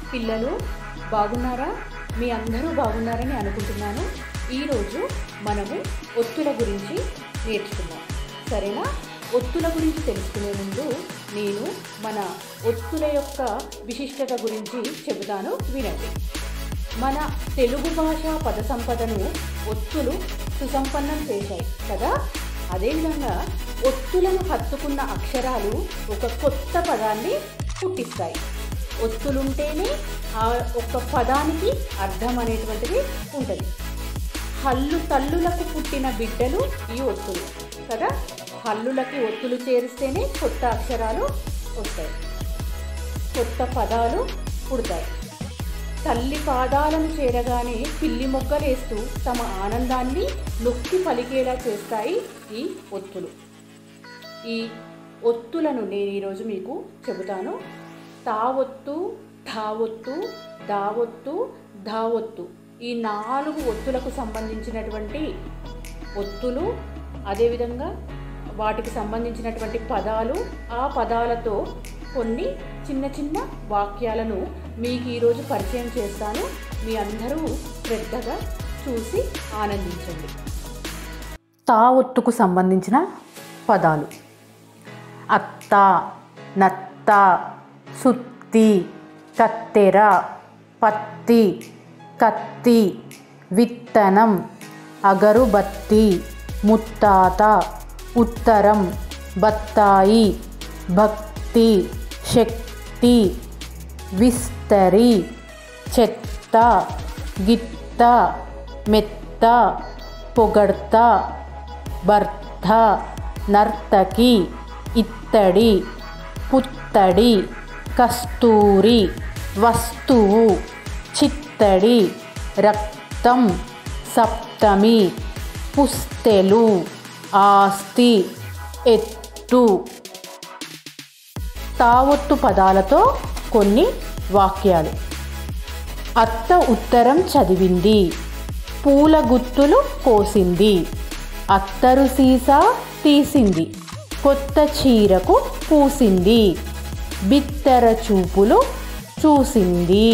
పిల్లలు బాగున్నారా మీ అందరూ బాగున్నారని అనుకుంటున్నాను ఈరోజు మనము ఒత్తుల గురించి నేర్చుకుందాం సరేనా ఒత్తుల గురించి తెలుసుకునే ముందు నేను మన ఒత్తుల యొక్క విశిష్టత గురించి చెబుతాను వినండి మన తెలుగు భాష పద సంపదను ఒత్తులు సుసంపన్నం చేశాయి కదా అదేవిధంగా ఒత్తులను హత్తుకున్న అక్షరాలు ఒక కొత్త పదాన్ని పుట్టిస్తాయి ఒత్తులుంటేనే ఆ ఒక్క పదానికి అర్థం అనేటువంటిది ఉంటుంది హల్లు తల్లులకు పుట్టిన బిడ్డలు ఈ ఒత్తులు కదా హల్లులకి ఒత్తులు చేరిస్తేనే కొత్త అక్షరాలు వస్తాయి కొత్త పదాలు పుడతాయి తల్లి పాదాలను చేరగానే పిల్లి మొగ్గలేస్తూ తమ ఆనందాన్ని నొక్కి పలికేలా చేస్తాయి ఈ ఒత్తులు ఈ ఒత్తులను నేను ఈరోజు మీకు చెబుతాను తావొత్తు ధావొత్తు దావొత్తు ధావొత్తు ఈ నాలుగు ఒత్తులకు సంబంధించినటువంటి ఒత్తులు అదేవిధంగా వాటికి సంబంధించినటువంటి పదాలు ఆ పదాలతో కొన్ని చిన్న చిన్న వాక్యాలను మీకు ఈరోజు పరిచయం చేస్తాను మీ అందరూ శ్రద్ధగా చూసి ఆనందించండి తా ఒత్తుకు సంబంధించిన పదాలు అత్త నత్త సుత్తి కత్తెర పత్తి కత్తి విత్తనం అగరుబత్తి ముత్తాత ఉత్తరం బత్తాయి భక్తి శక్తి విస్తరి చెత్త గిత్త మెత్త పొగడ్త భర్త నర్తకి ఇత్తడి పుత్తడి కస్తూరి వస్తువు చిత్తడి రక్తం సప్తమి పుస్తెలు ఆస్తి ఎత్తు తావొత్తు పదాలతో కొన్ని వాక్యాలు అత్త ఉత్తరం చదివింది పూల గుత్తులు కోసింది అత్తరు సీసా తీసింది కొత్త చీరకు పూసింది బిత్తర చూపులు చూసింది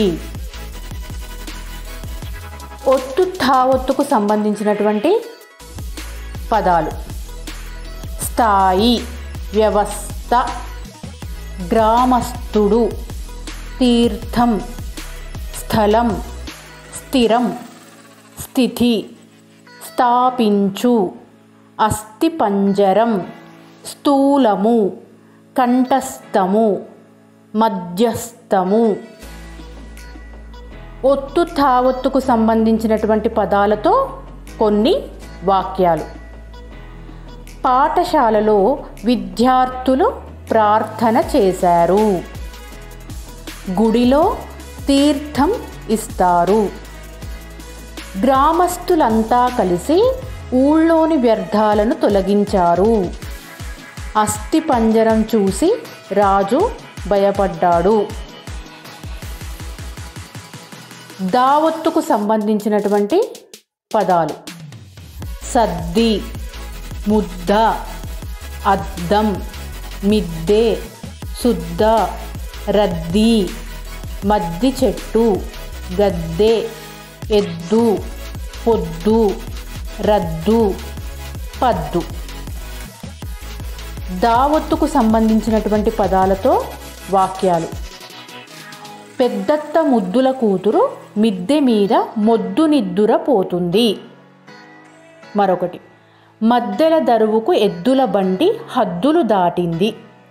ఒత్తు తావొత్తుకు సంబంధించినటువంటి పదాలు స్థాయి వ్యవస్థ గ్రామస్థుడు తీర్థం స్థలం స్థిరం స్థితి స్థాపించు అస్థిపంజరం స్థూలము కంఠస్థము మధ్యస్థము ఒత్తు తావొత్తుకు సంబంధించినటువంటి పదాలతో కొన్ని వాక్యాలు పాఠశాలలో విద్యార్థులు ప్రార్థన చేశారు గుడిలో తీర్థం ఇస్తారు గ్రామస్తులంతా కలిసి ఊళ్ళోని వ్యర్థాలను తొలగించారు అస్థిపంజరం చూసి రాజు భయపడ్డాడు దావత్తుకు సంబంధించినటువంటి పదాలు సద్ది ముద్ద అద్దం మిద్దె శుద్ధ రద్దీ మద్ది చెట్టు గద్దె ఎద్దు పొద్దు రద్దు పద్దు దావత్తుకు సంబంధించినటువంటి పదాలతో వాక్యాలు పెద్దత్త ముద్దుల కూతురు మిద్దె మీద మొద్దు నిద్దుర పోతుంది మరొకటి మద్దెల దరువుకు ఎద్దుల బండి హద్దులు దాటింది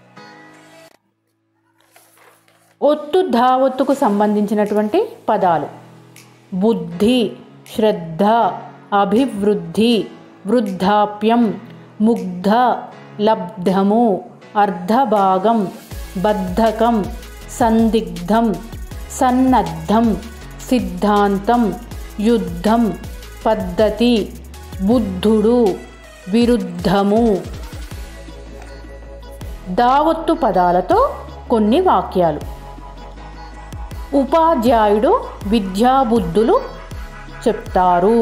ఒత్తు ధావొత్తుకు సంబంధించినటువంటి పదాలు బుద్ధి శ్రద్ధ అభివృద్ధి వృద్ధాప్యం ముగ్ధ లబ్ధము అర్ధభాగం బద్ధకం సందిగ్ధం సన్నద్ధం సిద్ధాంతం యుద్ధం పద్ధతి బుద్ధుడు విరుద్ధము దావత్తు పదాలతో కొన్ని వాక్యాలు ఉపాధ్యాయుడు విద్యాబుద్ధులు చెప్తారు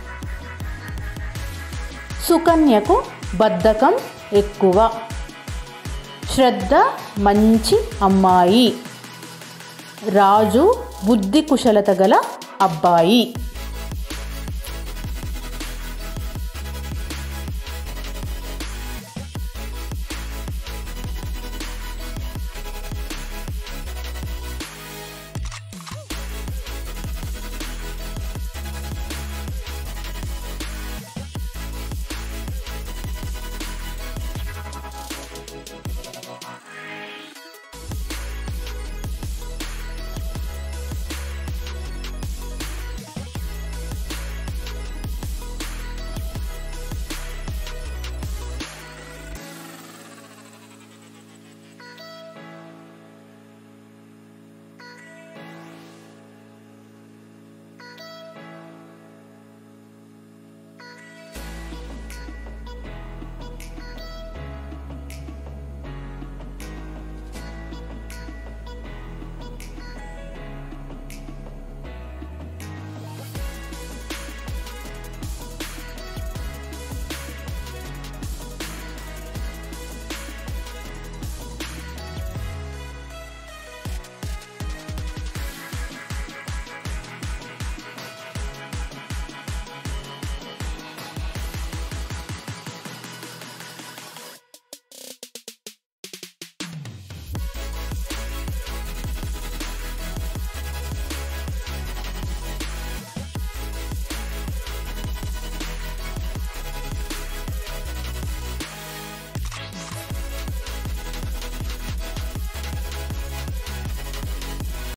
సుకన్యకు బద్ధకం ఎక్కువ శ్రద్ధ మంచి అమ్మాయి రాజు బుద్ధి కుశలత గల అబ్బాయి